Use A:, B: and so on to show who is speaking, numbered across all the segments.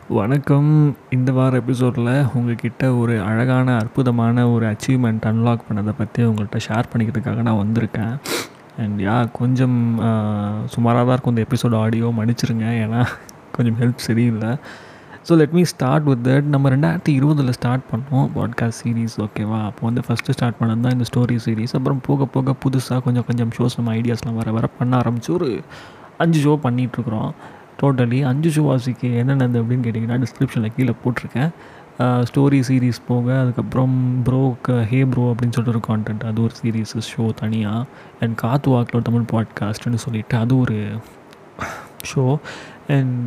A: வணக்கம் இந்த வார எபிசோடில் உங்ககிட்ட ஒரு அழகான அற்புதமான ஒரு அச்சீவ்மெண்ட் அன்லாக் பண்ணதை பற்றி உங்கள்கிட்ட ஷேர் பண்ணிக்கிறதுக்காக நான் வந்திருக்கேன் அண்ட் யா கொஞ்சம் சுமாராக தான் இருக்கும் இந்த எபிசோட் ஆடியோ மன்னிச்சிருங்க ஏன்னா கொஞ்சம் ஹெல்ப் சரியில்லை so let me start with that நம்ம ரெண்டாயிரத்தி இருபதில் ஸ்டார்ட் பண்ணோம் பாட்காஸ்ட் சீரீஸ் ஓகேவா அப்போ வந்து ஃபஸ்ட்டு ஸ்டார்ட் பண்ணது தான் இந்த ஸ்டோரி சீரீஸ் அப்புறம் போக போக புதுசாக கொஞ்சம் கொஞ்சம் ஷோஸ் நம்ம ஐடியாஸ்லாம் வர வர பண்ண ஆரம்பிச்சு ஒரு அஞ்சு ஷோ பண்ணிகிட்ருக்குறோம் டோட்டலி அஞ்சு ஷோ வாசிக்கு என்னென்னது அப்படின்னு கேட்டிங்கன்னா டிஸ்கிரிப்ஷனில் கீழே போட்டிருக்கேன் ஸ்டோரி சீரீஸ் போக அதுக்கப்புறம் ப்ரோக்கு ஹே ப்ரோ அப்படின்னு சொல்லிட்டு ஒரு கான்டென்ட் அது ஒரு சீரீஸ் ஷோ தனியாக அண்ட் காத்து வாக்கில் தமிழ் பாட்காஸ்ட்னு சொல்லிட்டு அது ஒரு ஷோ அண்ட்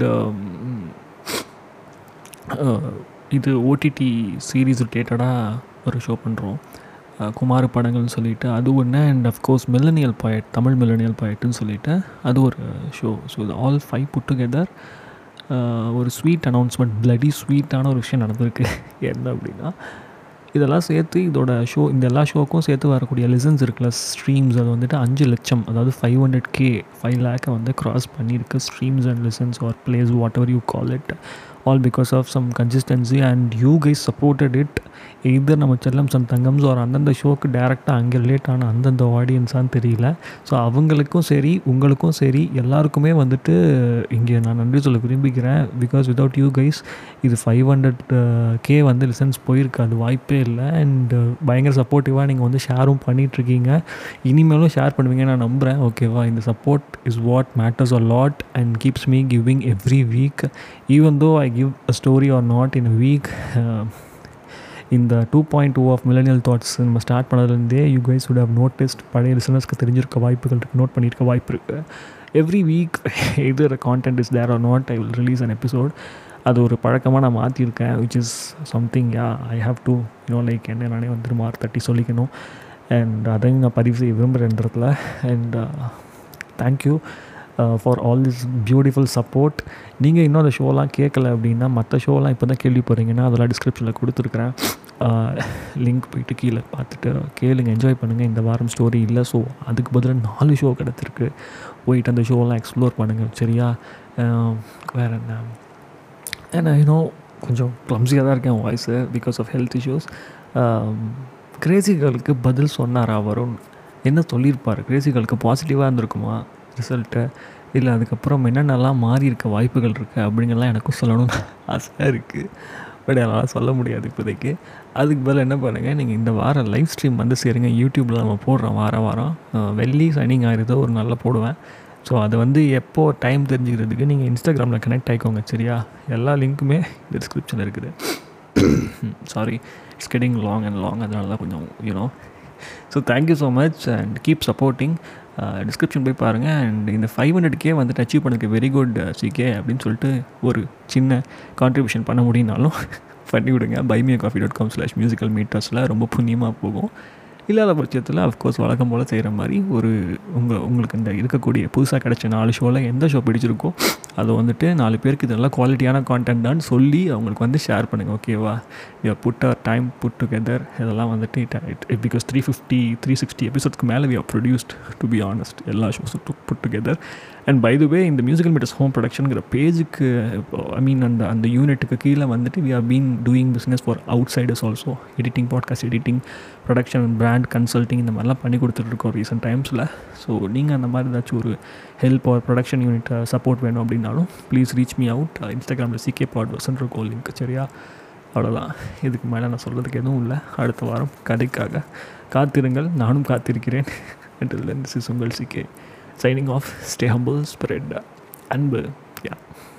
A: இது ஓடிடி சீரீஸ் ரிலேட்டடாக ஒரு ஷோ பண்ணுறோம் குமார் படங்கள்னு சொல்லிட்டு அது ஒன்று and of course millennial poet Tamil millennial பாயட்டுன்னு சொல்லிட்டு அது ஒரு ஷோ ஸோ இது ஆல் ஃபைவ் புட் டுகெதர் ஒரு ஸ்வீட் அனௌன்ஸ்மெண்ட் பிளடி ஸ்வீட்டான ஒரு விஷயம் நடந்திருக்கு என்ன அப்படின்னா இதெல்லாம் சேர்த்து இதோட ஷோ இந்த எல்லா ஷோக்கும் சேர்த்து வரக்கூடிய லிசன்ஸ் இருக்குல்ல ஸ்ட்ரீம்ஸ் அது வந்துட்டு அஞ்சு லட்சம் அதாவது ஃபைவ் ஹண்ட்ரட் கே ஃபைவ் லேக்கை வந்து க்ராஸ் பண்ணியிருக்கு streams and listens or plays whatever you call it all because of some consistency and you guys supported it either நம்ம செல்லம் சம் தங்கம்ஸ் ஒரு அந்தந்த ஷோக்கு டேரெக்டாக அங்கே ரிலேட் ஆன அந்தந்த ஆடியன்ஸான்னு தெரியல ஸோ அவங்களுக்கும் சரி உங்களுக்கும் சரி எல்லாருக்குமே வந்துட்டு இங்கே நான் நன்றி சொல்ல விரும்பிக்கிறேன் பிகாஸ் வித்தவுட் யூ கைஸ் இது ஃபைவ் ஹண்ட்ரட் கே வந்து லிசன்ஸ் போயிருக்கு அது வாய்ப்பே இல்லை அண்ட் பயங்கர சப்போர்ட்டிவாக நீங்கள் வந்து ஷேரும் பண்ணிகிட்ருக்கீங்க இனிமேலும் ஷேர் பண்ணுவீங்க நான் நம்புகிறேன் ஓகேவா இந்த support is what matters a lot and keeps me giving every week even though I give a story or not in a week இந்த two point two of millennial thoughts நம்ம ஸ்டார்ட் பண்ணதுலேருந்தே you guys would have noticed பழைய லிசனர்ஸ்க்கு தெரிஞ்சிருக்க வாய்ப்புகள் இருக்குது note பண்ணியிருக்க வாய்ப்பு இருக்குது every week either content is there or not I will release an episode அது ஒரு பழக்கமாக நான் மாற்றிருக்கேன் which is something yeah I have to you know like என்ன நானே வந்து மார்க் தட்டி சொல்லிக்கணும் அண்ட் அதையும் நான் பதிவு செய்ய விரும்புகிறேன் இடத்துல and thank you for all this beautiful support நீங்கள் இன்னும் அந்த ஷோலாம் கேட்கல அப்படின்னா மற்ற ஷோலாம் இப்போ தான் கேள்வி போகிறீங்கன்னா அதெல்லாம் டிஸ்கிரிப்ஷனில் கொடுத்துருக்குறேன் லிங்க் போயிட்டு கீழே பார்த்துட்டு கேளுங்க என்ஜாய் பண்ணுங்கள் இந்த வாரம் ஸ்டோரி இல்லை ஸோ அதுக்கு பதிலாக நாலு ஷோ கிடச்சிருக்கு போயிட்டு அந்த ஷோலாம் எக்ஸ்ப்ளோர் பண்ணுங்கள் சரியா வேறு என்ன ஏன்னா இன்னும் கொஞ்சம் க்ளம்ஸியாக தான் இருக்கேன் voice because of health issues கிரேசிகளுக்கு பதில் சொன்னாரா வரும் என்ன சொல்லியிருப்பார் கிரேசிகளுக்கு பாசிட்டிவாக இருந்திருக்குமா ரிசல்ட்டு இல்லை அதுக்கப்புறம் என்னென்னலாம் மாறி இருக்க வாய்ப்புகள் இருக்குது அப்படிங்கலாம் எனக்கும் சொல்லணும்னு ஆசையாக இருக்குது பட் என்னால் சொல்ல முடியாது இப்போதைக்கு அதுக்கு பதில் என்ன பண்ணுங்கள் நீங்கள் இந்த வாரம் லைவ் ஸ்ட்ரீம் வந்து சேருங்க யூடியூப்பில் நம்ம போடுறோம் வாரம் வாரம் வெள்ளி சைனிங் ஆகிருதோ ஒரு நாளில் போடுவேன் ஸோ அது வந்து எப்போது டைம் தெரிஞ்சுக்கிறதுக்கு நீங்கள் இன்ஸ்டாகிராமில் கனெக்ட் ஆகிக்கோங்க சரியா எல்லா லிங்க்குமே டிஸ்கிரிப்ஷனில் இருக்குது sorry it's getting long and long அதனால தான் கொஞ்சம் you know so thank you so much and keep supporting description போய் பாருங்கள் அண்ட் இந்த ஃபைவ் ஹண்ட்ரட்கே வந்துட்டு அச்சீவ் பண்ணுறதுக்கு வெரி குட் சிகே அப்படின்னு சொல்லிட்டு ஒரு சின்ன கான்ட்ரிபியூஷன் பண்ண முடியும்னாலும் பண்ணி விடுங்க buy me a coffee dot com slash musical மீட்டர்ஸில் ரொம்ப புண்ணியமாக போகும் இல்லாத பட்சத்தில் அஃப்கோர்ஸ் வழக்கம் போல் செய்கிற மாதிரி ஒரு உங்கள் உங்களுக்கு இந்த இருக்கக்கூடிய புதுசாக கிடச்ச நாலு ஷோவில் எந்த ஷோ பிடிச்சிருக்கோ அதை வந்துட்டு நாலு பேருக்கு இதெல்லாம் குவாலிட்டியான கான்டென்ட் தான் சொல்லி அவங்களுக்கு வந்து ஷேர் பண்ணுங்கள் ஓகேவா we put our time put together இதெல்லாம் வந்துட்டு it because three fifty three sixty எபிசோட்ஸ்க்கு மேலே we are produced to be honest எல்லா ஷோஸும் put together and by the way இந்த மியூசிக்கல் மீட்டர்ஸ் ஹோம் ப்ரொடக்ஷனுங்கிற பேஜுக்கு ஐ மீன் அந்த அந்த யூனிட்டுக்கு கீழே வந்துட்டு we are been doing business for outsiders also editing podcast editing production brand consulting இந்த மாதிரிலாம் பண்ணி கொடுத்துட்ருக்கோம் ரீசெண்ட் டைம்ஸில் ஸோ நீங்கள் அந்த மாதிரி ஏதாச்சும் ஒரு ஹெல்ப் ஆர் ப்ரொடக்ஷன் யூனிட்டை சப்போர்ட் வேணும் அப்படின்னாலும் ப்ளீஸ் ரீச் மீ அவுட் இன்ஸ்டாகிராமில் சிகே பாட் வசன் இருக்கும் லிங்க் சரியா அவ்வளோதான் இதுக்கு மேலே நான் சொல்கிறதுக்கு எதுவும் இல்லை அடுத்த வாரம் கதைக்காக காத்திருங்கள் நானும் காத்திருக்கிறேன் என்றதில் திஸ் இஸ் உங்கள் CK signing off stay humble spread அன்பு யா